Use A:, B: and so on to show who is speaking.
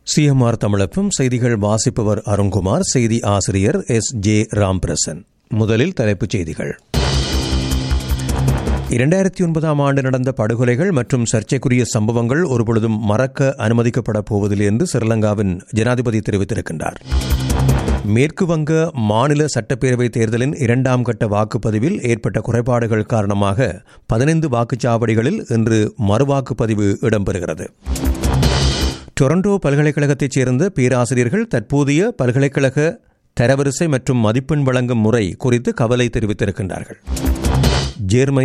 A: CMR தமிழப்பம் செய்திகள் வாசிப்பவர் அருண்குமார் செய்தி ஆசிரியர் எஸ் ஜே ராம்பிரசன் முதலில் தலைப்புச் செய்திகள் இரண்டாயிரத்தி ஒன்பதாம் ஆண்டு நடந்த படுகொலைகள் மற்றும் சர்ச்சைக்குரிய சம்பவங்கள் ஒருபொழுதும் மறக்க அனுமதிக்கப்பட போவதில்லை என்று ஸ்ரீலங்காவின் ஜனாதிபதி தெரிவித்திருக்கின்றார் மேற்கு வங்க மாநில சட்டப்பேரவை தேர்தலின் இரண்டாம் கட்ட வாக்குப்பதிவில் ஏற்பட்ட குறைபாடுகள் காரணமாக பதினைந்து வாக்குச்சாவடிகளில் இன்று மறுவாக்குப்பதிவு இடம்பெறுகிறது டொரண்டோ பல்கலைக்கழகத்தைச் சேர்ந்த பேராசிரியர்கள் தற்போதைய பல்கலைக்கழக தரவரிசை மற்றும் மதிப்பெண் வழங்கும் முறை குறித்து கவலை தெரிவித்திருக்கின்றார்கள் ஜேர்மனி